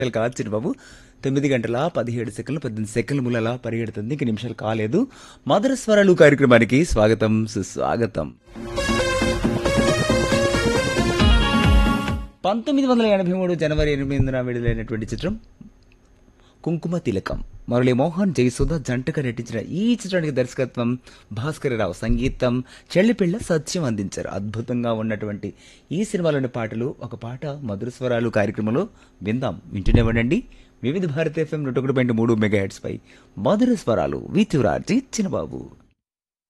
కాదు చిరుబాబు తొమ్మిది గంటల పదిహేడు సెకండ్లు పద్దెనిమిది సెకండ్ల ములల పరిగెడుతుంది ఇంక నిమిషాలు కాలేదు మధుర స్వరాలు కార్యక్రమానికి స్వాగతం సుస్వాగతం పంతొమ్మిది వందల ఎనభై మూడు జనవరి ఎనిమిదిన విడుదలైనటువంటి చిత్రం కుంకుమ తిలకం మురళీ మోహన్ జయసుధ జంటగా నటించిన ఈ చిత్రానికి దర్శకత్వం భాస్కరరావు సంగీతం చెల్లిపిళ్ళ సత్యం అందించారు అద్భుతంగా ఉన్నటువంటి ఈ సినిమాలోని పాటలు ఒక పాట మధుర స్వరాలు కార్యక్రమంలో విందాం వింటూనే ఉండండి వివిధ భారత ఎఫ్ఎం నూట ఒకటి పాయింట్ మూడు మెగా హెడ్స్ పై మధుర స్వరాలు విత్యురాజీ చిన్నబాబు